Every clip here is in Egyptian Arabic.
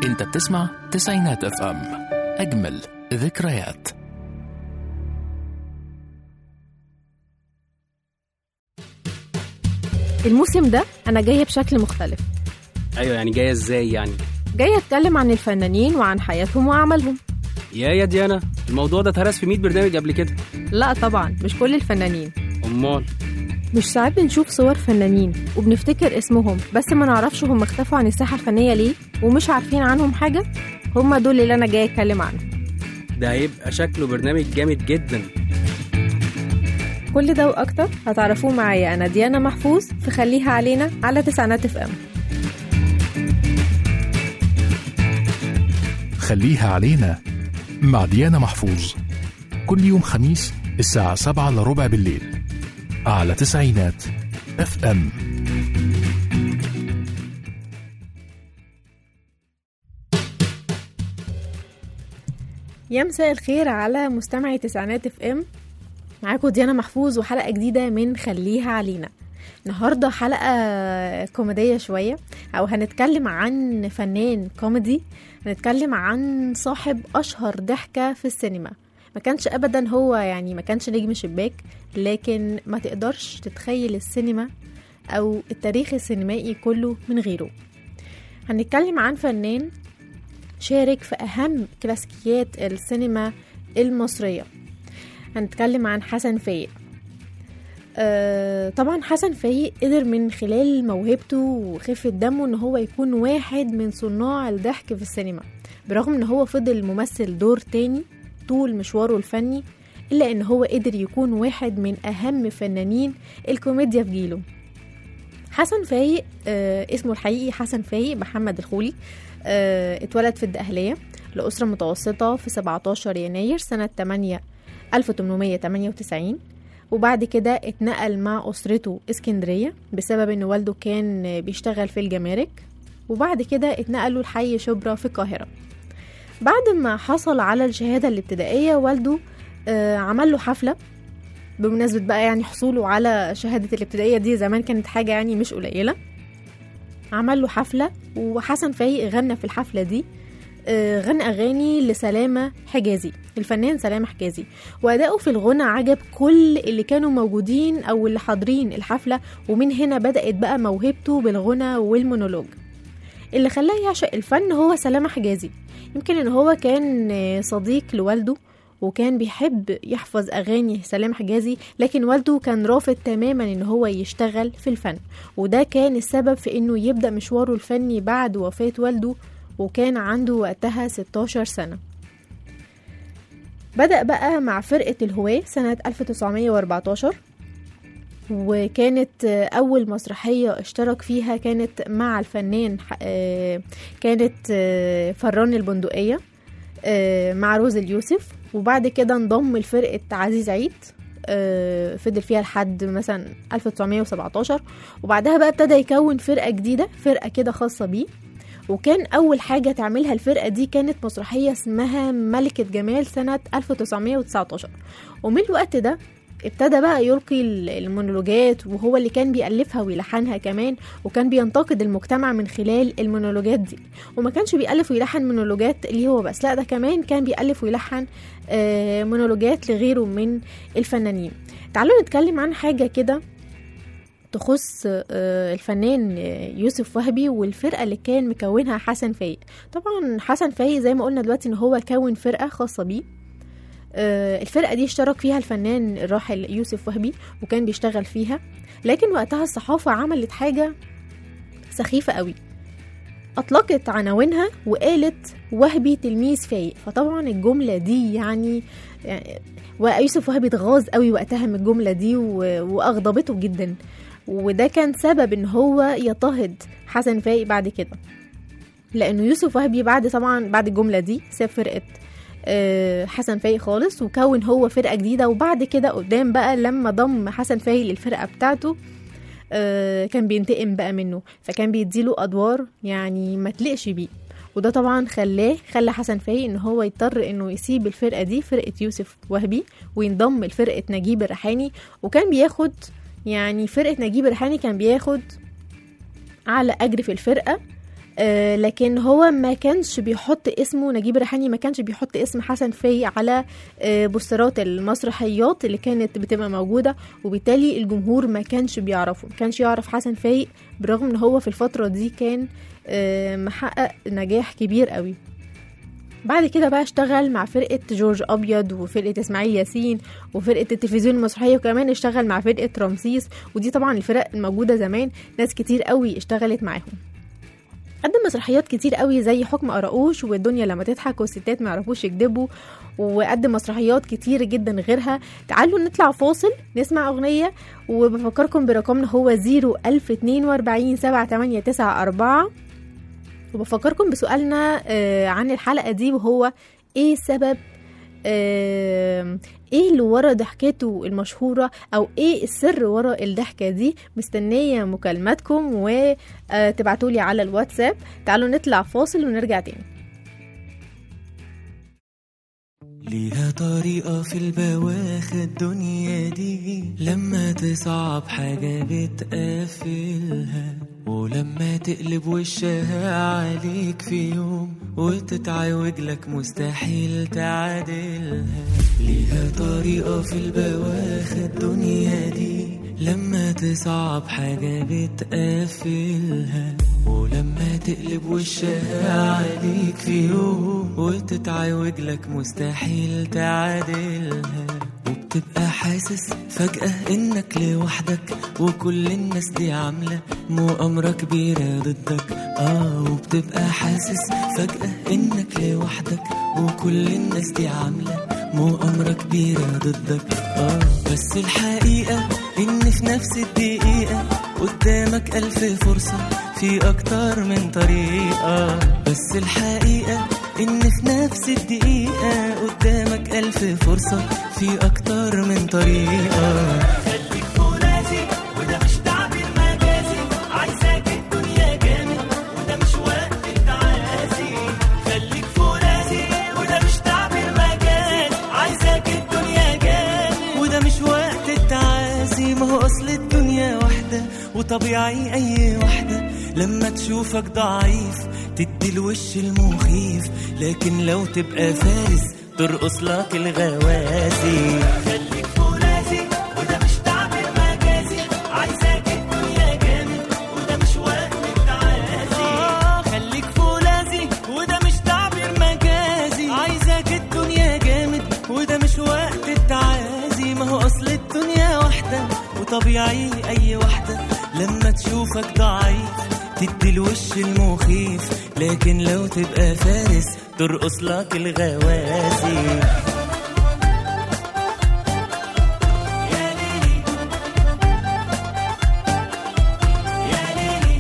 انت بتسمع تسعينات اف ام اجمل ذكريات الموسم ده أنا جاية بشكل مختلف ايوه يعني جايه ازاي يعني جاية أتكلم عن الفنانين وعن حياتهم وأعمالهم يا يا ديانا الموضوع ده اتهرس في 100 برنامج قبل كده لا طبعا مش كل الفنانين امال مش ساعات بنشوف صور فنانين وبنفتكر اسمهم بس ما نعرفش هم اختفوا عن الساحة الفنية ليه ومش عارفين عنهم حاجة هم دول اللي أنا جاية أتكلم عنهم ده هيبقى شكله برنامج جامد جدا كل ده وأكتر هتعرفوه معايا أنا ديانا محفوظ في خليها علينا على تسعينات اف ام خليها علينا مع ديانا محفوظ كل يوم خميس الساعة سبعة إلا ربع بالليل على تسعينات اف ام يا مساء الخير على مستمعي تسعينات اف ام معاكم ديانا محفوظ وحلقة جديدة من خليها علينا النهاردة حلقة كوميدية شوية أو هنتكلم عن فنان كوميدي هنتكلم عن صاحب أشهر ضحكة في السينما ما كانش أبدا هو يعني ما كانش نجم شباك لكن ما تقدرش تتخيل السينما أو التاريخ السينمائي كله من غيره هنتكلم عن فنان شارك في أهم كلاسيكيات السينما المصرية هنتكلم عن حسن فايق آه طبعا حسن فايق قدر من خلال موهبته وخفة دمه ان هو يكون واحد من صناع الضحك في السينما برغم ان هو فضل ممثل دور تاني طول مشواره الفني الا ان هو قدر يكون واحد من اهم فنانين الكوميديا في جيله حسن فايق آه اسمه الحقيقي حسن فايق محمد الخولي آه اتولد في الدقهلية لأسرة متوسطة في 17 يناير سنة 8 1898 وبعد كده اتنقل مع أسرته اسكندرية بسبب إن والده كان بيشتغل في الجمارك وبعد كده اتنقلوا لحي شبرا في القاهرة بعد ما حصل على الشهادة الابتدائية والده آه عمل له حفلة بمناسبة بقى يعني حصوله على شهادة الابتدائية دي زمان كانت حاجة يعني مش قليلة عمل له حفلة وحسن فايق غنى في الحفلة دي آه، غنى أغاني لسلامة حجازي الفنان سلامة حجازي وأداؤه في الغنى عجب كل اللي كانوا موجودين أو اللي حاضرين الحفلة ومن هنا بدأت بقى موهبته بالغنى والمونولوج اللي خلاه يعشق الفن هو سلامة حجازي يمكن إن هو كان آه، صديق لوالده وكان بيحب يحفظ أغاني سلام حجازي لكن والده كان رافض تماما إن هو يشتغل في الفن وده كان السبب في إنه يبدأ مشواره الفني بعد وفاة والده وكان عنده وقتها 16 سنة بدأ بقى مع فرقة الهواة سنة 1914 وكانت أول مسرحية اشترك فيها كانت مع الفنان ح- آه، كانت آه، فران البندقية آه، مع روز اليوسف وبعد كده انضم لفرقة عزيز عيد آه، فضل فيها لحد مثلا 1917 وبعدها بقى ابتدى يكون فرقة جديدة فرقة كده خاصة بيه وكان أول حاجة تعملها الفرقة دي كانت مسرحية اسمها ملكة جمال سنة 1919 ومن الوقت ده ابتدى بقى يلقي ال- المونولوجات وهو اللي كان بيألفها ويلحنها كمان وكان بينتقد المجتمع من خلال المونولوجات دي وما كانش بيألف ويلحن مونولوجات ليه هو بس لا ده كمان كان بيألف ويلحن آه، مونولوجات لغيره من الفنانين تعالوا نتكلم عن حاجة كده تخص آه، الفنان آه، يوسف وهبي والفرقة اللي كان مكونها حسن فايق طبعا حسن فايق زي ما قلنا دلوقتي ان هو كون فرقة خاصة بيه آه، الفرقة دي اشترك فيها الفنان الراحل يوسف وهبي وكان بيشتغل فيها لكن وقتها الصحافة عملت حاجة سخيفة قوي أطلقت عناوينها وقالت وهبي تلميذ فايق فطبعا الجملة دي يعني, يعني ويوسف وهبي اتغاظ قوي وقتها من الجملة دي و- وأغضبته جدا وده كان سبب ان هو يضطهد حسن فايق بعد كده لانه يوسف وهبي بعد طبعا بعد الجمله دي ساب فرقه آه، حسن فايق خالص وكون هو فرقه جديده وبعد كده قدام بقى لما ضم حسن فايق للفرقه بتاعته آه، كان بينتقم بقى منه فكان بيديله ادوار يعني ما تلقش بيه وده طبعا خلاه خلى حسن فايق ان هو يضطر انه يسيب الفرقه دي فرقه يوسف وهبي وينضم لفرقه نجيب الريحاني وكان بياخد يعني فرقه نجيب الريحاني كان بياخد اعلى اجر في الفرقه آه، لكن هو ما كانش بيحط اسمه نجيب الريحاني ما كانش بيحط اسم حسن فايق على آه، بوسترات المسرحيات اللي كانت بتبقى موجودة وبالتالي الجمهور ما كانش بيعرفه ما كانش يعرف حسن فايق بالرغم ان هو في الفترة دي كان آه، محقق نجاح كبير قوي بعد كده بقى اشتغل مع فرقة جورج أبيض وفرقة إسماعيل ياسين وفرقة التلفزيون المسرحية وكمان اشتغل مع فرقة رمسيس ودي طبعا الفرق الموجودة زمان ناس كتير قوي اشتغلت معاهم قدم مسرحيات كتير قوي زي حكم قراقوش والدنيا لما تضحك والستات ما يعرفوش يكذبوا وقدم مسرحيات كتير جدا غيرها تعالوا نطلع فاصل نسمع أغنية وبفكركم برقمنا هو 01042 7894 وبفكركم بسؤالنا آه، عن الحلقة دي وهو ايه سبب آه، ايه اللي ورا ضحكته المشهورة او ايه السر ورا الضحكة دي مستنية مكالماتكم وتبعتولي على الواتساب تعالوا نطلع فاصل ونرجع تاني ليها طريقة في البواخة الدنيا دي لما تصعب حاجة بتقفلها ولما تقلب وشها عليك في يوم وتتعوج لك مستحيل تعادلها ليها طريقة في البواخة الدنيا دي لما تصعب حاجة بتقفلها ولما تقلب وشها عليك في يوم وتتعوج لك مستحيل تعادلها وبتبقى حاسس فجأة انك لوحدك وكل الناس دي عاملة مؤامرة كبيرة ضدك اه وبتبقى حاسس فجأة انك لوحدك وكل الناس دي عاملة مؤامرة كبيرة ضدك اه بس الحقيقة ان في نفس الدقيقة قدامك ألف فرصة في أكتر من طريقة بس الحقيقة إن في نفس الدقيقة قدامك ألف فرصة في أكتر من طريقة خليك فرازي وده مش تعبير مجازي عايزاك الدنيا جامد وده مش وقت التعازي خليك فرازي وده مش تعبير مجازي عايزاك الدنيا جامد وده مش وقت التعازي ما هو أصل الدنيا واحدة وطبيعي أي واحدة لما تشوفك ضعيف تدي الوش المخيف لكن لو تبقى فارس ترقص لك الغوازي خليك فرازي وده مش تعبير مجازي عايزاك الدنيا جامد وده مش وقت التعازي آه خليك فولاذي وده مش تعبير مجازي عايزاك الدنيا جامد وده مش وقت التعازي ما هو اصل الدنيا واحدة وطبيعي اي واحدة لما تشوفك ضعيف تدي الوش المخيف لكن لو تبقى فارس ترقص لك الغوازي يا ليلي يا ليلي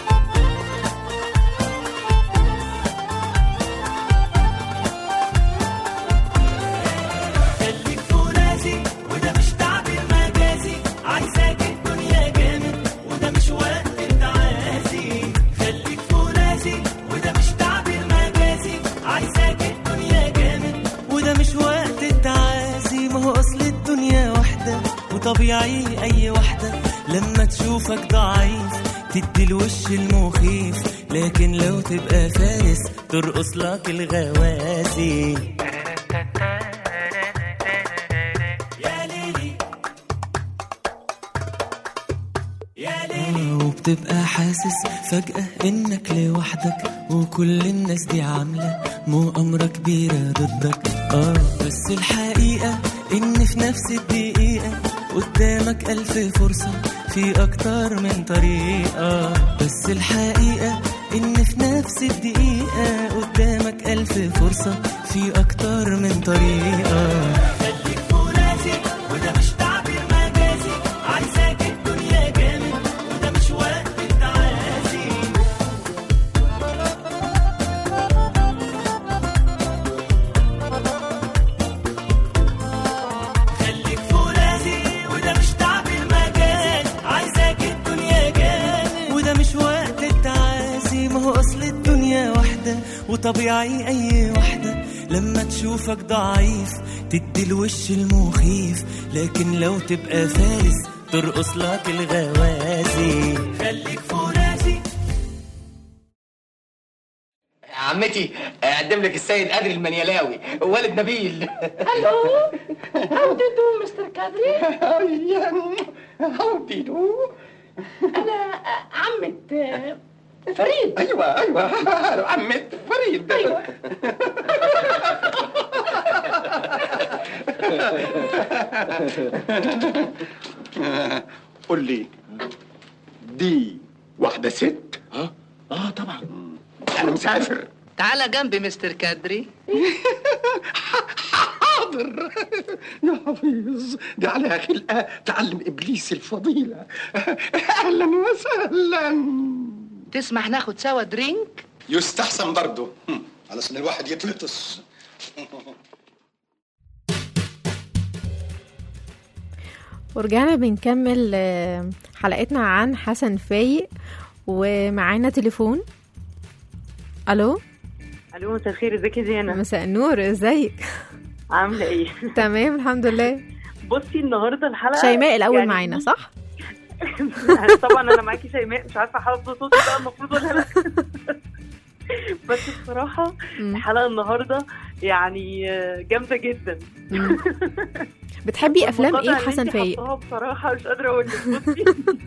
خليك فرازي وده مش تعبير مجازي عايزاك الدنيا جامد وده مش وقت التعازي خليك فرازي وده مش تعبير مجازي عايزاك الدنيا جامد وده مش وقت التعازي ما هو اصل الدنيا واحدة وطبيعي اي واحدة لما تشوفك ضعيف تدي الوش المخيف لكن لو تبقى فارس ترقص لك الغوازي يا ليلي يا ليلي وبتبقى حاسس فجأة إنك لوحدك وكل الناس دي عاملة مؤامرة كبيرة ضدك آه بس الحقيقة إن في نفس الدقيقة قدامك ألف فرصة في أكتر من طريقة بس الحقيقة إن في نفس الدقيقة قدامك ألف فرصة في أكتر من طريقة خليك فرازي وده مش تعبير مجازي عايزاك الدنيا جامد وده مش وقت التعازي خليك فرازي وده مش تعبير مجازي عايزاك الدنيا جامد وده مش وقت التعازي ما هو اصل الدنيا واحدة وطبيعي اي واحدة لما تشوفك ضعيف تدي الوش المخيف لكن لو تبقى فارس ترقص لك الغوازي خليك فرازي عمتي اقدم لك السيد قادر المنيلاوي والد نبيل Hello. How do you do, Mr. Kadri? هاو دي دو أنا عمة آه، فريد. ايوه ايوه عمة فريد أيوة. قول لي دي واحدة ست اه اه طبعا أنا مسافر تعال جنبي مستر كادري حاضر يا حفيظ دي عليها خلقة تعلم إبليس الفضيلة أهلا وسهلا تسمح ناخد سوا درينك يستحسن برضه علشان الواحد يتلطس ورجعنا بنكمل آه، حلقتنا عن حسن فايق ومعانا تليفون الو الو مساء الخير ازيك يا ديانا مساء النور ازيك عامله ايه تمام الحمد لله بصي النهارده الحلقه شيماء الاول يعني معانا صح طبعا انا معاكي شيماء مش عارفه حافظه صوتي بقى المفروض ولا لا بس بصراحه مم. الحلقه النهارده يعني آه، جامده جدا مم. بتحبي افلام ايه والمقاطع اللي حسن انتي فايق حطاها بصراحه مش قادره اقول لك بصي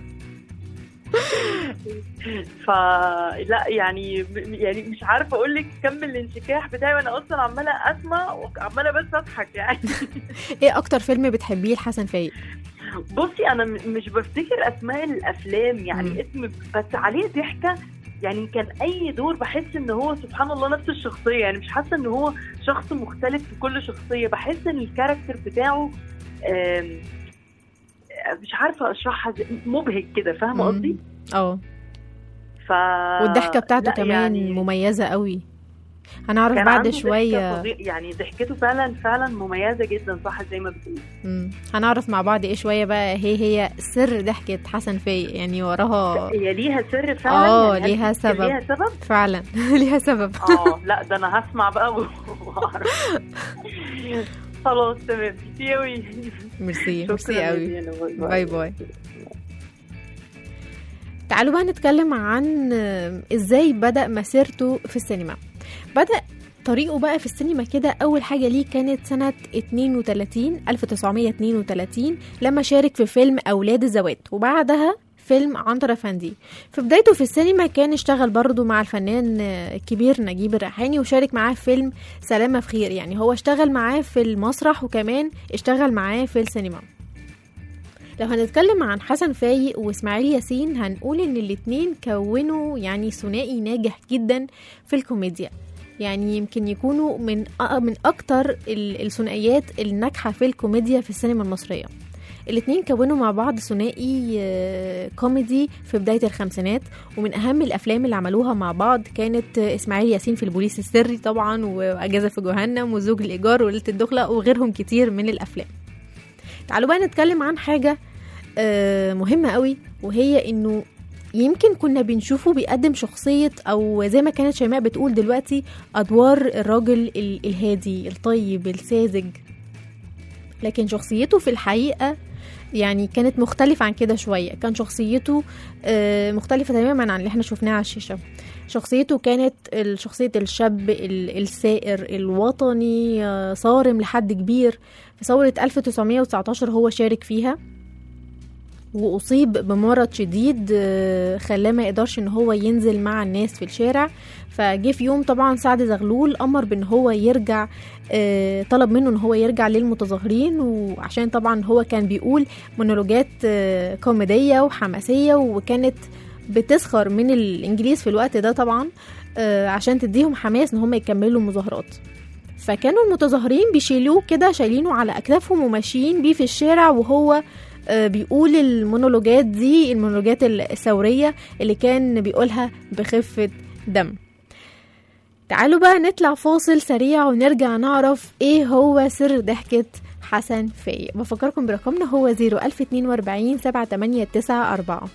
فلا يعني يعني مش عارفه اقول لك كم الانشكاح بتاعي وانا اصلا عماله اسمع وعماله بس اضحك يعني ايه اكتر فيلم بتحبيه لحسن فايق بصي انا م- مش بفتكر اسماء الافلام مم. يعني اسم بس عليه ضحكه يعني كان اي دور بحس ان هو سبحان الله نفس الشخصيه يعني مش حاسه ان هو شخص مختلف في كل شخصيه بحس ان الكاركتر بتاعه آم، مش عارفه اشرحها زي- مبهج كده فاهمه مم. قصدي اه ف والضحكه بتاعته لا كمان يعني مميزه قوي هنعرف كان بعد عنده ضحكة شويه فظيع- يعني ضحكته فعلا فعلا مميزه جدا صح زي ما بتقول مم. هنعرف مع بعض ايه شويه بقى هي هي سر ضحكه حسن فايق يعني وراها هي ليها سر فعلا اه يعني هل ليها تفتكر سبب ليها سبب فعلا ليها سبب اه لا ده انا هسمع بقى و- واعرف خلاص تمام ميرسي قوي ميرسي شكرا ميرسي يا قوي ديانا، باي باي باي تعالوا بقى نتكلم عن ازاي بدأ مسيرته في السينما بدأ طريقه بقى في السينما كده أول حاجة ليه كانت سنة 32 1932 لما شارك في فيلم أولاد الزوات وبعدها فيلم عنتر أفندي في بدايته في السينما كان اشتغل برضه مع الفنان الكبير نجيب الريحاني وشارك معاه في فيلم سلامة في خير يعني هو اشتغل معاه في المسرح وكمان اشتغل معاه في السينما لو هنتكلم عن حسن فايق واسماعيل ياسين هنقول ان الاتنين كونوا يعني ثنائي ناجح جدا في الكوميديا يعني يمكن يكونوا من أ- من اكتر ال- الثنائيات الناجحه في الكوميديا في السينما المصريه الاتنين كونوا مع بعض ثنائي آه، كوميدي في بداية الخمسينات ومن أهم الأفلام اللي عملوها مع بعض كانت آه، إسماعيل ياسين في البوليس السري طبعا وأجازة في جهنم وزوج الإيجار وليلة الدخلة وغيرهم كتير من الأفلام تعالوا بقى نتكلم عن حاجة آه، مهمة قوي وهي إنه يمكن كنا بنشوفه بيقدم شخصية أو زي ما كانت شيماء بتقول دلوقتي أدوار الراجل ال- الهادي الطيب الساذج لكن شخصيته في الحقيقة يعني كانت مختلفة عن كده شوية كان شخصيته آه، مختلفة تماما عن اللي احنا شفناه على الشاشة شخصيته كانت ال- شخصية الشاب ال- السائر الوطني آه، صارم لحد كبير في ثورة 1919 هو شارك فيها وأصيب بمرض شديد آه، خلاه ما يقدرش ان هو ينزل مع الناس في الشارع فجه في يوم طبعا سعد زغلول امر بان هو يرجع آه، طلب منه ان هو يرجع للمتظاهرين وعشان طبعا هو كان بيقول مونولوجات آه، كوميديه وحماسيه وكانت بتسخر من الانجليز في الوقت ده طبعا آه، عشان تديهم حماس ان هم يكملوا المظاهرات فكانوا المتظاهرين بيشيلوه كده شايلينه على اكتافهم وماشيين بيه في الشارع وهو آه، بيقول المونولوجات دي المونولوجات الثوريه اللي كان بيقولها بخفه دم تعالوا بقى نطلع فاصل سريع ونرجع نعرف ايه هو سر ضحكة حسن فايق بفكركم برقمنا هو 01042 7894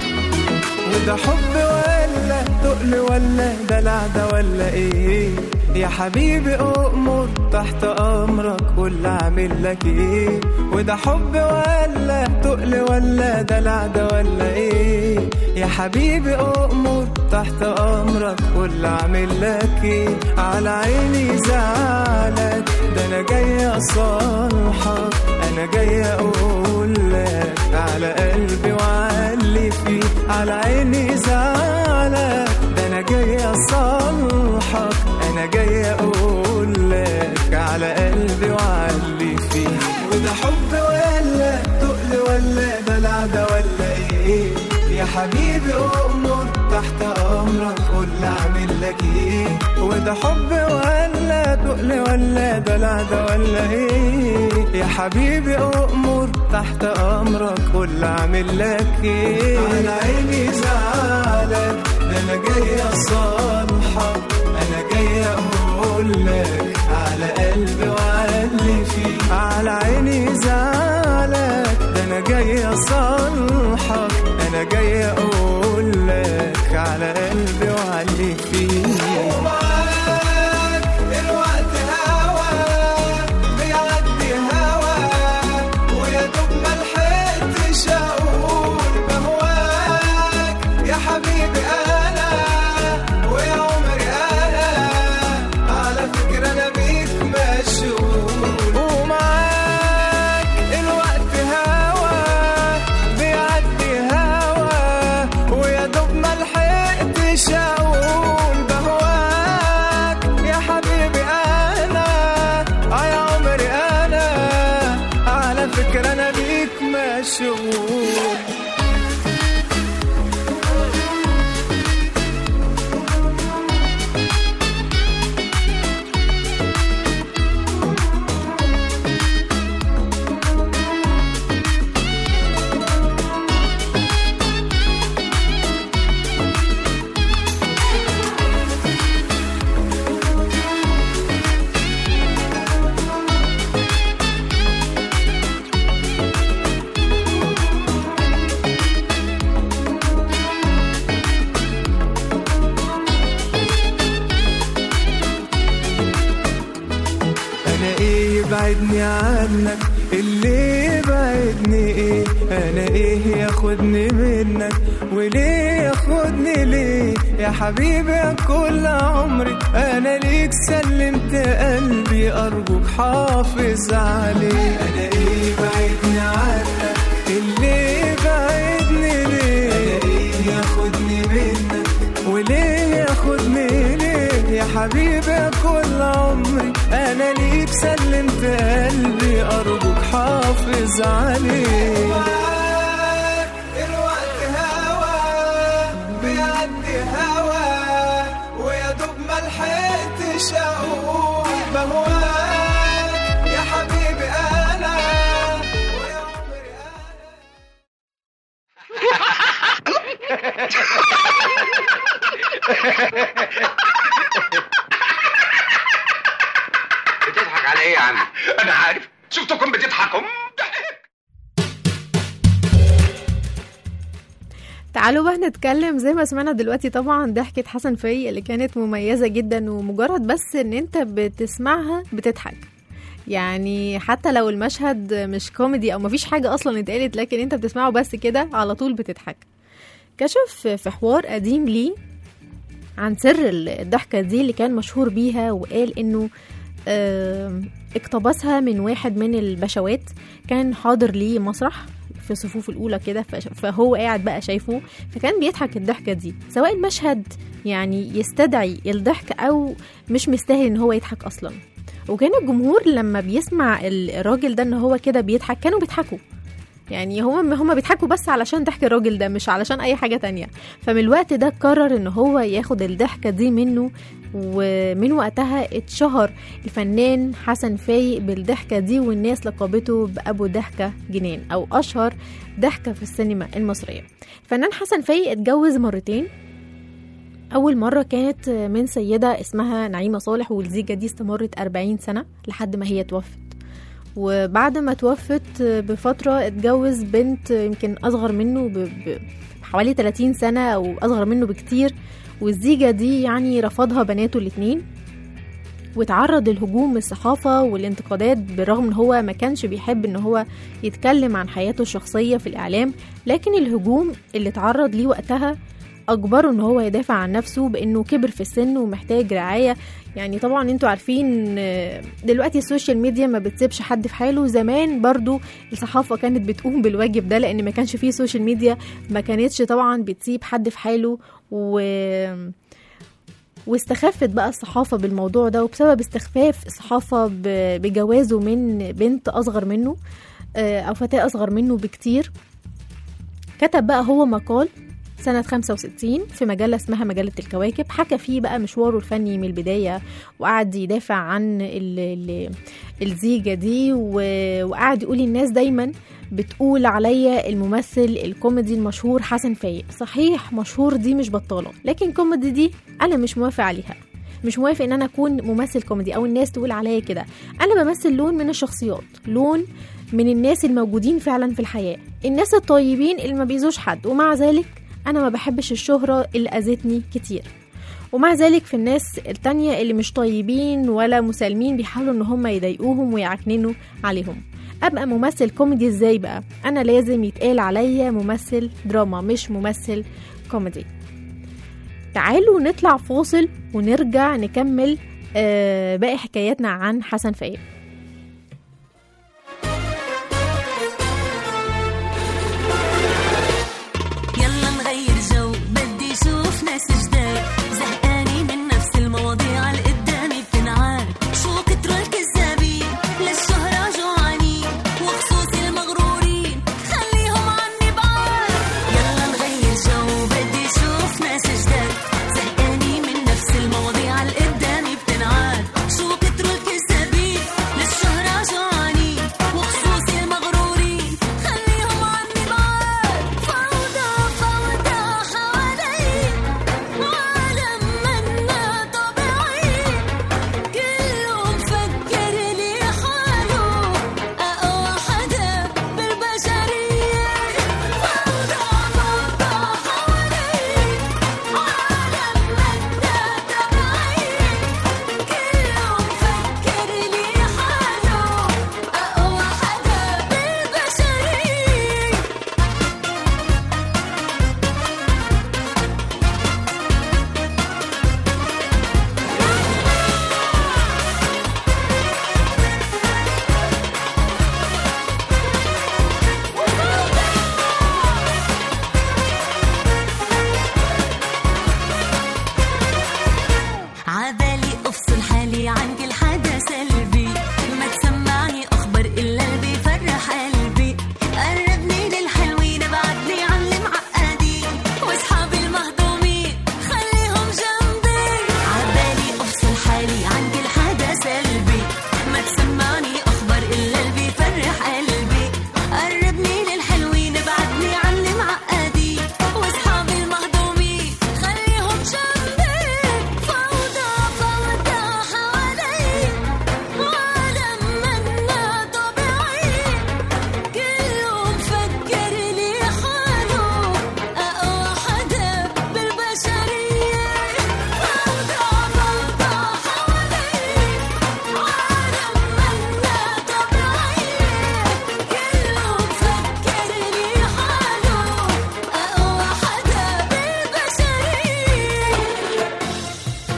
وده حب ولا تقل ولا دلع ده ولا ايه يا حبيبي أؤمر تحت أمرك قول أعمل لك إيه وده حب ولا تقل ولا دلع ده ولا إيه يا حبيبي أؤمر تحت أمرك قول أعمل لك إيه على عيني زعلك ده أنا جاي أصالحك أنا جاي أقول لك على قلبي وعلي فيه على عيني زعلك ده أنا جاي أصالحك أنا جاي أقول لك على قلبي وعلي فيه وده حب ولا تقل ولا دلع ده ولا إيه يا حبيبي أؤمر تحت أمرك قول أعمل لك إيه وده حب ولا تقل ولا دلع ده ولا إيه يا حبيبي أؤمر تحت أمرك قول أعمل لك إيه على عيني زعلك ده أنا جاي أصالحك أنا جاي أقول لك على قلبي وعلي فيه على عيني زعلك ده أنا جاي أصالحك أنا جاي أقول لك على قلبي وعلي فيه ومعاك الوقت هوا بيعدي هوا ويا دوب ما لحقتش اقول بهواك يا حبيبي انا ويا عمري انا على فكره انا بيك مشغول ومعاك الوقت هوا بيعدي هوا ويا دوب ما لحقتش اقول بهواك يا حبيبي انا آه يا عمري انا على فكره انا بيك مشغول انا ايه يبعدني عنك اللي يبعدني ايه انا ايه ياخدني منك وليه ياخدني ليه يا حبيبي يا كل عمري انا ليك سلمت قلبي ارجوك حافظ عليه انا ايه يبعدني عنك اللي يبعدني ليه انا ايه ياخدني منك وليه ياخدني ليه يا حبيبي يا كل عمري انا ليك سلمت قلبي ارجوك حافظ عليه الوقت هوا بيعدي هوا ويا دوب ما لحقتش اقول بهواك يا حبيبي انا ويا عمري انا بتضحك على ايه يا عم انا عارف شفتكم بتضحكوا تعالوا بقى نتكلم زي ما سمعنا دلوقتي طبعا ضحكة حسن في اللي كانت مميزة جدا ومجرد بس ان انت بتسمعها بتضحك يعني حتى لو المشهد مش كوميدي او مفيش حاجة اصلا اتقالت لكن انت بتسمعه بس كده على طول بتضحك كشف في حوار قديم ليه عن سر الضحكة دي اللي كان مشهور بيها وقال انه آم، اقتبسها من واحد من البشوات كان حاضر ليه مسرح في الصفوف الاولى كده فش- فهو قاعد بقى شايفه فكان بيضحك الضحكه دي سواء المشهد يعني يستدعي الضحك او مش مستاهل ان هو يضحك اصلا وكان الجمهور لما بيسمع ال- الراجل ده ان هو كده بيضحك كانوا بيضحكوا يعني هم هم بيضحكوا بس علشان ضحك الراجل ده مش علشان اي حاجه تانية فمن الوقت ده قرر ان هو ياخد الضحكه دي منه ومن وقتها اتشهر الفنان حسن فايق بالضحكه دي والناس لقبته بابو ضحكه جنان او اشهر ضحكه في السينما المصريه الفنان حسن فايق اتجوز مرتين أول مرة كانت من سيدة اسمها نعيمة صالح والزيجة دي استمرت 40 سنة لحد ما هي توفت وبعد ما توفت بفترة اتجوز بنت يمكن أصغر منه ب- ب- بحوالي 30 سنة أو أصغر منه بكتير والزيجة دي يعني رفضها بناته الاتنين وتعرض للهجوم من الصحافة والانتقادات بالرغم ان هو ما كانش بيحب ان هو يتكلم عن حياته الشخصية في الإعلام لكن الهجوم اللي تعرض ليه وقتها أجبره ان هو يدافع عن نفسه بأنه كبر في السن ومحتاج رعاية يعني طبعا انتوا عارفين آه، دلوقتي السوشيال ميديا ما بتسيبش حد في حاله زمان برضو الصحافة كانت بتقوم بالواجب ده لأن ما كانش فيه سوشيال ميديا ما كانتش طبعا بتسيب حد في حاله و واستخفت بقى الصحافة بالموضوع ده وبسبب استخفاف الصحافة ب- بجوازه من بنت أصغر منه آه، أو فتاة أصغر منه بكتير كتب بقى هو مقال سنة 65 في مجلة اسمها مجلة الكواكب حكى فيه بقى مشواره الفني من البداية وقعد يدافع عن ال ال الزيجة دي و- وقعد يقول الناس دايما بتقول عليا الممثل الكوميدي المشهور حسن فايق صحيح مشهور دي مش بطالة لكن كوميدي دي أنا مش موافق عليها مش موافق ان انا اكون ممثل كوميدي او الناس تقول عليا كده انا بمثل لون من الشخصيات لون من الناس الموجودين فعلا في الحياة الناس الطيبين اللي ما بيزوش حد ومع ذلك انا ما بحبش الشهرة اللي اذتني كتير ومع ذلك في الناس التانية اللي مش طيبين ولا مسالمين بيحاولوا ان هم يضايقوهم ويعكننوا عليهم ابقى ممثل كوميدي ازاي بقى انا لازم يتقال عليا ممثل دراما مش ممثل كوميدي تعالوا نطلع فاصل ونرجع نكمل آه باقي حكاياتنا عن حسن فايق يلا نغير جو بدي اشوف ناس جداد زهقاني من نفس المواضيع اللي قدامي بتنعاد شو كتروا الكذابين للشهرة جوعانين وخصوصي المغرورين خليهم عني بعاد يلا نغير جو بدي اشوف ناس جداد زهقاني من نفس المواضيع اللي قدامي بتنعاد شو كتروا الكذابين للشهرة جوعانين وخصوصي المغرورين خليهم عني بعاد فوضى فوضى حوالي وعالم منا طبيعي كله مفكر لي حاله أقوى حدا بالبشرية فوضى فوضى حوالي وعالم منا طبيعي كله مفكر لي حاله أقوى حدا بالبشرية عبالي افصل حالي عن كل حدا سلبي ما تسمعني اخبار الا اللي بيفرح قلبي قربني للحلوين ابعدني عن المعقدين واصحابي المهضومين خليهم جنبي عبالي افصل حالي عن كل حدا سلبي ما تسمعني اخبار الا اللي بيفرح قلبي قربني للحلوين ابعدني عن المعقدين واصحابي المهضومين خليهم جنبي فوضى فوضى حوالي وعالم منا طبيعي كله مفكر لي حاله أقوى حدا بالبشرية فوضى فوضى حوالي وعالم منا طبيعي كله مفكر لي حاله أقوى حدا بالبشرية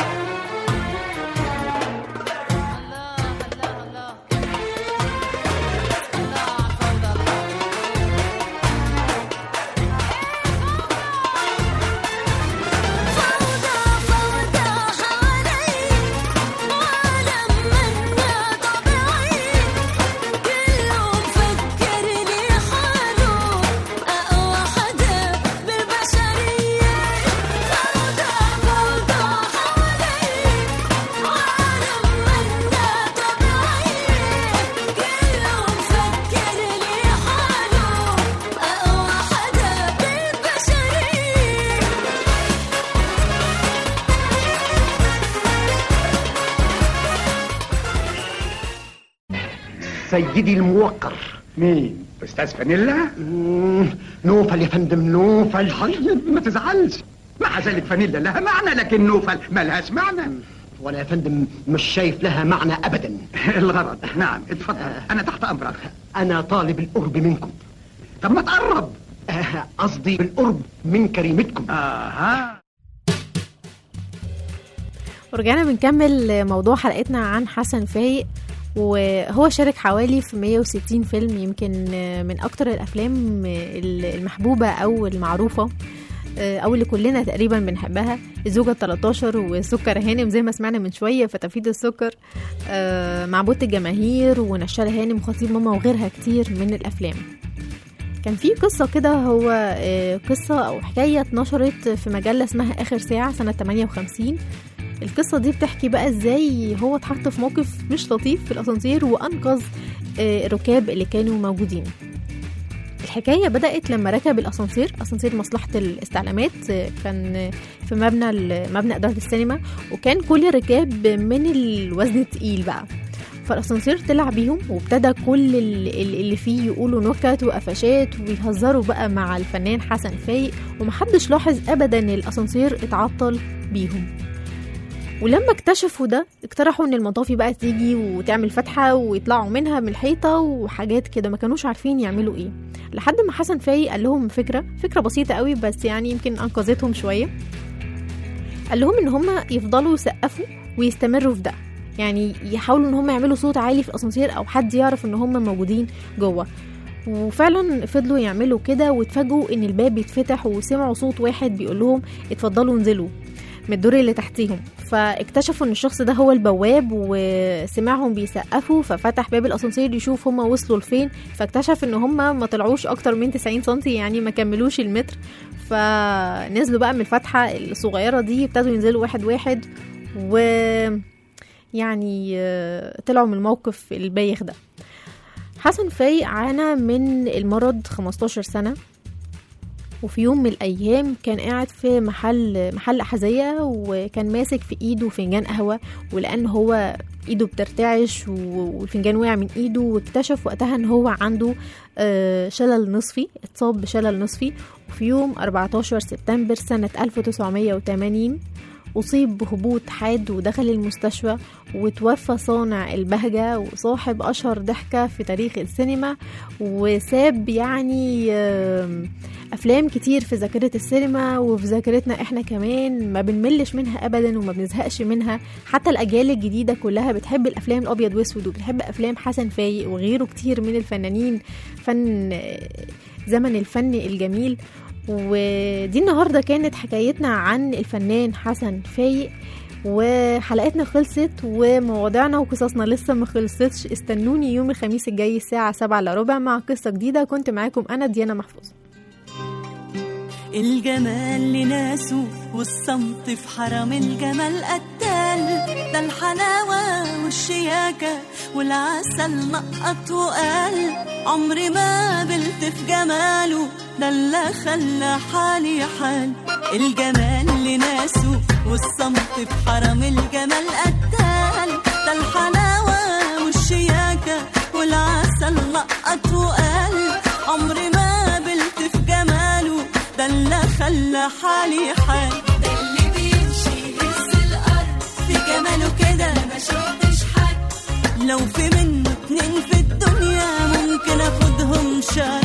فوضى فوضى حوالي وعالم منا طبيعي كله مفكر لي حاله أقوى حدا بالبشرية فوضى فوضى حوالي وعالم منا طبيعي كله مفكر لي حاله أقوى حدا بالبشرية سيدي الموقر مين؟ استاذ فانيلا؟ نوفل يا فندم نوفل طيب ما تزعلش مع ذلك فانيلا لها معنى لكن نوفل ما لهاش معنى وانا يا فندم مش شايف لها معنى ابدا الغرض نعم اتفضل انا تحت امرك انا طالب القرب منكم طب ما تقرب آه، قصدي بالقرب من كريمتكم اها ورجعنا بنكمل موضوع حلقتنا عن حسن فايق وهو شارك حوالي في 160 فيلم يمكن من أكتر الأفلام المحبوبة أو المعروفة أو اللي كلنا تقريبا بنحبها الزوجة 13 وسكر هانم زي ما سمعنا من شوية فتفيد السكر آه، معبود الجماهير ونشال هانم خطيب ماما وغيرها كتير من الأفلام كان في قصة كده هو آه، قصة أو حكاية اتنشرت في مجلة اسمها آخر ساعة سنة 58 القصة دي بتحكي بقى ازاي هو اتحط في موقف مش لطيف في الأسانسير وأنقذ آه، الركاب اللي كانوا موجودين الحكاية بدأت لما ركب الأسانسير أسانسير مصلحة الاستعلامات آه، كان في مبنى ال- مبنى إدارة السينما وكان كل الركاب من الوزن التقيل بقى فالأسانسير طلع بيهم وابتدى كل ال- ال- اللي فيه يقولوا نكت وقفشات ويهزروا بقى مع الفنان حسن فايق ومحدش لاحظ أبدا إن الأسانسير اتعطل بيهم ولما اكتشفوا ده اقترحوا ان المطافي بقى تيجي وتعمل فتحة ويطلعوا منها من الحيطة وحاجات كده ما كانوش عارفين يعملوا ايه لحد ما حسن فايق قال لهم فكرة فكرة بسيطة قوي بس يعني يمكن انقذتهم شوية قال لهم ان هم يفضلوا يسقفوا ويستمروا في ده يعني يحاولوا ان هم يعملوا صوت عالي في الاسانسير او حد يعرف ان هم موجودين جوه وفعلا فضلوا يعملوا كده واتفاجئوا ان الباب بيتفتح وسمعوا صوت واحد بيقول لهم اتفضلوا انزلوا من الدور اللي تحتيهم فاكتشفوا ان الشخص ده هو البواب وسمعهم بيسقفوا ففتح باب الاسانسير يشوف هما وصلوا لفين فاكتشف ان هما ما طلعوش اكتر من 90 سنتي يعني ما كملوش المتر فنزلوا بقى من الفتحة الصغيرة دي ابتدوا ينزلوا واحد واحد و يعني آه، طلعوا من الموقف البايخ ده حسن فايق عانى من المرض 15 سنة وفي يوم من الأيام كان قاعد في محل محل أحذية وكان ماسك في إيده فنجان قهوة ولأن هو إيده بترتعش و- والفنجان وقع من إيده واكتشف وقتها إن هو عنده آه، شلل نصفي اتصاب بشلل نصفي وفي يوم 14 سبتمبر سنة 1980 أصيب بهبوط حاد ودخل المستشفى وتوفى صانع البهجة وصاحب أشهر ضحكة في تاريخ السينما وساب يعني آم، أفلام كتير في ذاكرة السينما وفي ذاكرتنا إحنا كمان ما بنملش منها أبدا وما بنزهقش منها حتى الأجيال الجديدة كلها بتحب الأفلام الأبيض وأسود وبتحب أفلام حسن فايق وغيره كتير من الفنانين فن زمن الفن الجميل ودي النهارده كانت حكايتنا عن الفنان حسن فايق وحلقتنا خلصت ومواضيعنا وقصصنا لسه ما خلصتش استنوني يوم الخميس الجاي الساعة سبعة الا ربع مع قصة جديدة كنت معاكم أنا ديانا محفوظ الجمال لناسه والصمت في حرم الجمال قتال ده الحلاوة والشياكة والعسل نقط وقال عمري ما قبلت في جماله ده اللي خلى حالي حال الجمال لناسه والصمت في حرم الجمال قتال ده الحلاوة والشياكة والعسل نقط وقال عمري ما قبلت في جماله ده اللي خلى حالي حال ده اللي بيمشي يهز الارض في جماله كده ما شفتش حد لو في منه اتنين في الدنيا ممكن اخدهم شهر